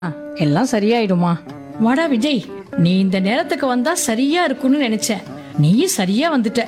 ஆ, எல்லாம் சரியாயிடுமா வாடா விஜய் நீ இந்த நேரத்துக்கு வந்தா சரியா இருக்கும்னு நினைச்சேன் நீயும் சரியா வந்துட்ட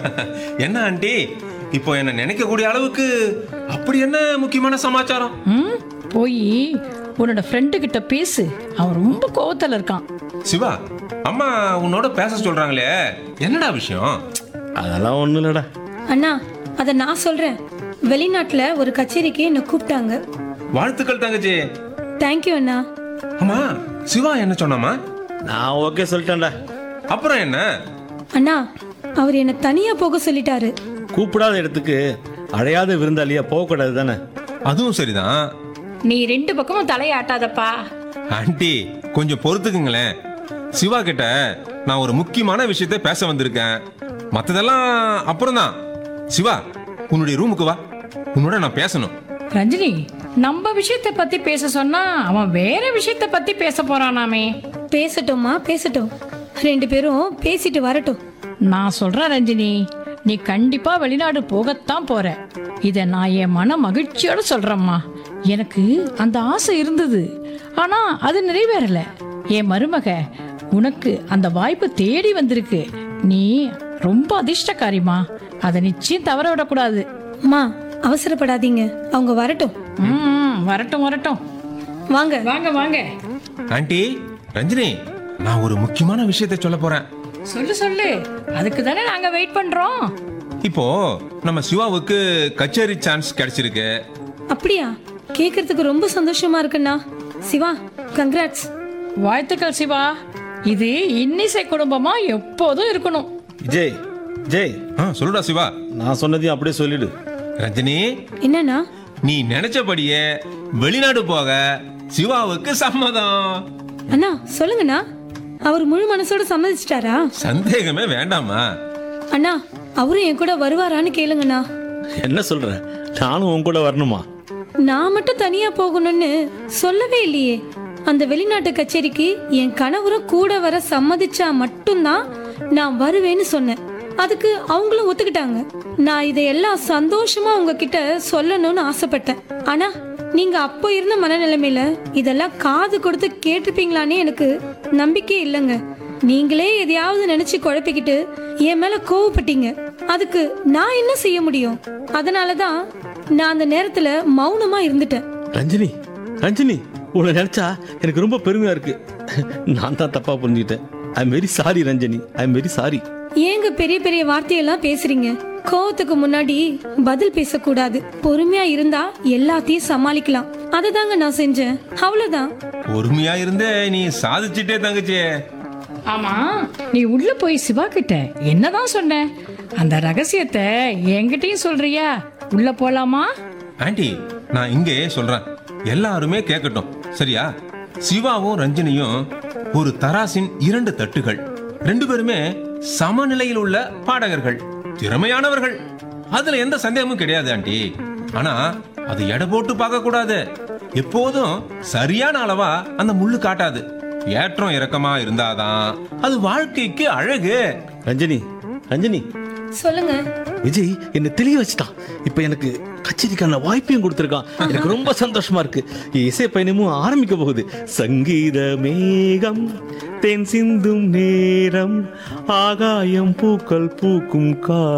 என்ன ஆண்டி இப்போ என்ன நினைக்கக்கூடிய அளவுக்கு அப்படி என்ன முக்கியமான சமாச்சாரம் ம் போய் உன்னோட ஃப்ரெண்டு கிட்ட பேசு அவன் ரொம்ப கோவத்துல இருக்கான் சிவா அம்மா உன்னோட பேச சொல்றாங்களே என்னடா விஷயம் அதெல்லாம் ஒன்றும் இல்லைடா அண்ணா அதை நான் சொல்றேன் வெளிநாட்டுல ஒரு கச்சேரிக்கு என்னை கூப்பிட்டாங்க வாழ்த்துக்கள் தங்கச்சி தேங்க்யூ அண்ணா அம்மா சிவா என்ன சொன்னாமா நான் ஓகே சொல்லிட்டேன்டா அப்புறம் என்ன அண்ணா அவர் என்னை தனியா போக சொல்லிட்டாரு கூப்பிடாத இடத்துக்கு அழையாத விருந்தாளியா போகக்கூடாது தானே அதுவும் சரிதான் நீ ரெண்டு பக்கமும் தலையாட்டாதப்பா ஆண்டி கொஞ்சம் பொறுத்துக்குங்களேன் சிவா கிட்ட நான் ஒரு முக்கியமான விஷயத்தை பேச வந்திருக்கேன் மத்ததெல்லாம் அப்புறம்தான் சிவா உன்னுடைய ரூமுக்கு வா உன்னோட நான் பேசணும் ரஞ்சினி நம்ம விஷயத்தை பத்தி பேச சொன்னா அவன் வேற விஷயத்தை பத்தி பேச போறானாமே பேசட்டும்மா பேசட்டும் ரெண்டு பேரும் பேசிட்டு வரட்டும் நான் சொல்றேன் ரஞ்சினி நீ கண்டிப்பா வெளிநாடு போகத்தான் போற இத நான் என் மன மகிழ்ச்சியோட சொல்றேம்மா எனக்கு அந்த ஆசை இருந்தது ஆனா அது நிறைவேறல என் மருமக உனக்கு அந்த வாய்ப்பு தேடி வந்திருக்கு நீ ரொம்ப அதிர்ஷ்டக்காரிமா அதை நிச்சயம் தவற விடக்கூடாது அம்மா அவசரப்படாதீங்க அவங்க வரட்டும் ம் வரட்டும் வரட்டும் வாங்க வாங்க வாங்க ஆண்டி ரஞ்சினி நான் ஒரு முக்கியமான விஷயத்தை சொல்ல போறேன் சொல்லு சொல்லு அதுக்கு தானே நாங்க வெயிட் பண்றோம் இப்போ நம்ம சிவாவுக்கு கச்சேரி சான்ஸ் கிடைச்சிருக்கு அப்படியா கேட்கறதுக்கு ரொம்ப சந்தோஷமா இருக்குண்ணா சிவா கங்க்ராட்ஸ் வாழ்த்துக்கள் சிவா இது இன்னிசை குடும்பமா எப்போதும் இருக்கணும் விஜய் ஜெய் ஆ சொல்லுடா சிவா நான் சொன்னதையும் அப்படியே சொல்லிடு ரஞ்சினி என்னண்ணா நீ நினைச்சபடியே வெளிநாடு போக சிவாவுக்கு சம்மதம் அண்ணா சொல்லுங்கண்ணா அவர் முழு மனசோட சம்மதிச்சிட்டாரா சந்தேகமே வேண்டாமா அண்ணா அவரும் என் கூட வருவாரான்னு கேளுங்கண்ணா என்ன சொல்ற நானும் உன் கூட வரணுமா நான் மட்டும் தனியா போகணும்னு சொல்லவே இல்லையே அந்த வெளிநாட்டு கச்சேரிக்கு என் கணவரும் கூட வர சம்மதிச்சா மட்டும்தான் நான் வருவேன்னு சொன்னேன் அதுக்கு அவங்களும் ஒத்துக்கிட்டாங்க நான் இதையெல்லாம் சந்தோஷமா உங்ககிட்ட சொல்லணும்னு ஆசைப்பட்டேன் ஆனா நீங்க அப்போ இருந்த மனநிலைமையில இதெல்லாம் காது கொடுத்து கேட்டிருப்பீங்களான்னு எனக்கு நம்பிக்கை இல்லைங்க நீங்களே எதையாவது நினைச்சு குழப்பிக்கிட்டு என் மேல கோவப்பட்டீங்க அதுக்கு நான் என்ன செய்ய முடியும் அதனாலதான் நான் அந்த நேரத்துல மௌனமா இருந்துட்டேன் ரஞ்சினி ரஞ்சினி உன்னை நினைச்சா எனக்கு ரொம்ப பெருமையா இருக்கு நான் தான் தப்பா புரிஞ்சுக்கிட்டேன் I am very sorry Ranjani I am very sorry ஏங்க பெரிய பெரிய வார்த்தையெல்லாம் பேசுறீங்க கோவத்துக்கு முன்னாடி பதில் பேசக்கூடாது பொறுமையா இருந்தா எல்லாத்தையும் சமாளிக்கலாம் அதுதாங்க நான் செஞ்சேன் அவ்வளவுதான் பொறுமையா இருந்தே நீ சாதிச்சிட்டே தங்கச்சி ஆமா நீ உள்ள போய் சிவா கிட்ட என்னதான் சொன்ன அந்த ரகசியத்தை என்கிட்டயும் சொல்றியா உள்ள போலாமா ஆண்டி நான் இங்கே சொல்றேன் எல்லாருமே கேட்கட்டும் சரியா சிவாவும் ரஞ்சினியும் ஒரு தராசின் இரண்டு தட்டுகள் ரெண்டு பேருமே சமநிலையில் உள்ள பாடகர்கள் திறமையானவர்கள் அதுல எந்த சந்தேகமும் கிடையாது ஆண்டி ஆனா அது எடை போட்டு பார்க்க கூடாது எப்போதும் சரியான அளவா அந்த முள்ளு காட்டாது ஏற்றம் இறக்கமா இருந்தாதான் அது வாழ்க்கைக்கு அழகு ரஞ்சனி ரஞ்சனி சொல்லுங்க விஜய் என்னை தெளிய வச்சுட்டான் இப்போ எனக்கு கச்சேரிக்கான வாய்ப்பையும் கொடுத்துருக்கான் எனக்கு ரொம்ப சந்தோஷமா இருக்கு என் இசை பயணமும் ஆரம்பிக்க போகுது சங்கீத மேகம் தென் சிந்தும் நேரம் ஆகாயம் பூக்கள் பூக்கும்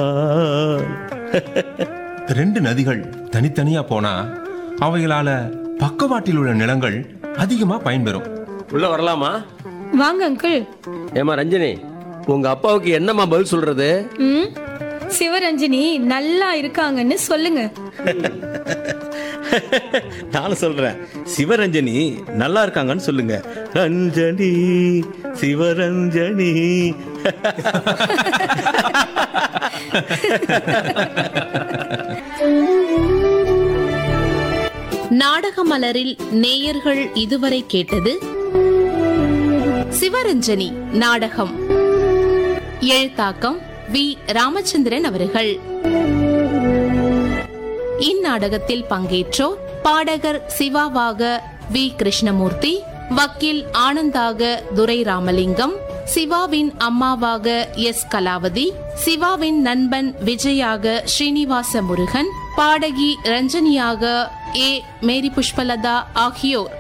கால் ரெண்டு நதிகள் தனித்தனியா போனா அவைகளால பக்கவாட்டில் உள்ள நிலங்கள் அதிகமா பயன்பெறும் உள்ள வரலாமா வாங்க அங்கிள் ஏமா ரஞ்சனி உங்க அப்பாவுக்கு என்னம்மா பதில் சொல்றது ம் சிவரஞ்சனி நல்லா இருக்காங்கன்னு சொல்லுங்க நானும் சொல்றேன் சிவரஞ்சனி நல்லா இருக்காங்கன்னு சொல்லுங்க ரஞ்சனி சிவரஞ்சனி நாடக மலரில் நேயர்கள் இதுவரை கேட்டது சிவரஞ்சனி நாடகம் எழுத்தாக்கம் வி ராமச்சந்திரன் அவர்கள் இந்நாடகத்தில் பங்கேற்றோர் பாடகர் சிவாவாக வி கிருஷ்ணமூர்த்தி வக்கீல் ஆனந்தாக துரை ராமலிங்கம் சிவாவின் அம்மாவாக எஸ் கலாவதி சிவாவின் நண்பன் விஜயாக ஸ்ரீனிவாச முருகன் பாடகி ரஞ்சனியாக ஏ மேரி புஷ்பலதா ஆகியோர்